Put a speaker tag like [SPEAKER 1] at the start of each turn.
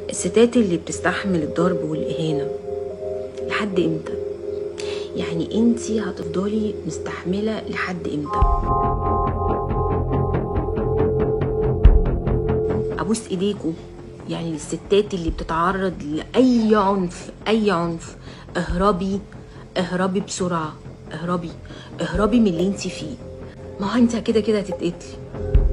[SPEAKER 1] الستات اللي بتستحمل الضرب والإهانة لحد امتى يعني انتي هتفضلي مستحملة لحد امتى ابوس ايديكوا يعني للستات اللي بتتعرض لاي عنف اي عنف اهربي اهربي بسرعة اهربي اهربي من اللي انتي فيه ما هو انت كده كده هتتقتلي